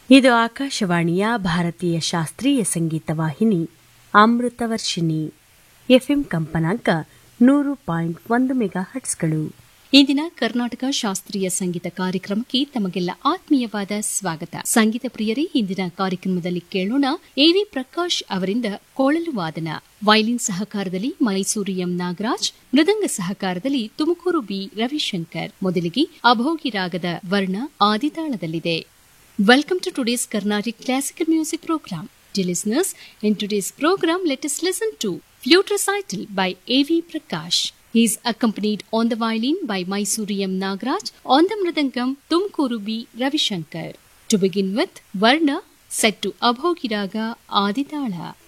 ಇದು ಆಕಾಶವಾಣಿಯ ಭಾರತೀಯ ಶಾಸ್ತ್ರೀಯ ಸಂಗೀತ ವಾಹಿನಿ ಅಮೃತವರ್ಷಿಣಿ ಎಫ್ಎಂ ಕಂಪನಾಂಕ ನೂರು ಪಾಯಿಂಟ್ ಒಂದು ಮೆಗಾ ಹಟ್ಸ್ಗಳು ಇಂದಿನ ಕರ್ನಾಟಕ ಶಾಸ್ತ್ರೀಯ ಸಂಗೀತ ಕಾರ್ಯಕ್ರಮಕ್ಕೆ ತಮಗೆಲ್ಲ ಆತ್ಮೀಯವಾದ ಸ್ವಾಗತ ಸಂಗೀತ ಪ್ರಿಯರೇ ಇಂದಿನ ಕಾರ್ಯಕ್ರಮದಲ್ಲಿ ಕೇಳೋಣ ಎವಿ ಪ್ರಕಾಶ್ ಅವರಿಂದ ಕೊಳಲು ವಾದನ ವೈಲಿನ್ ಸಹಕಾರದಲ್ಲಿ ಮೈಸೂರು ಎಂ ನಾಗರಾಜ್ ಮೃದಂಗ ಸಹಕಾರದಲ್ಲಿ ತುಮಕೂರು ಬಿ ರವಿಶಂಕರ್ ಮೊದಲಿಗೆ ಅಭೋಗಿ ರಾಗದ ವರ್ಣ ಆದಿತಾಳದಲ್ಲಿದೆ Welcome to today's Carnatic Classical Music Program. Dear listeners, in today's program, let us listen to Flute Recital by A.V. Prakash. He is accompanied on the violin by Mysuri M. Nagraj, on the mridangam Tumkuru B. Ravishankar. To begin with, Varna set to Abhogiraga Aditala.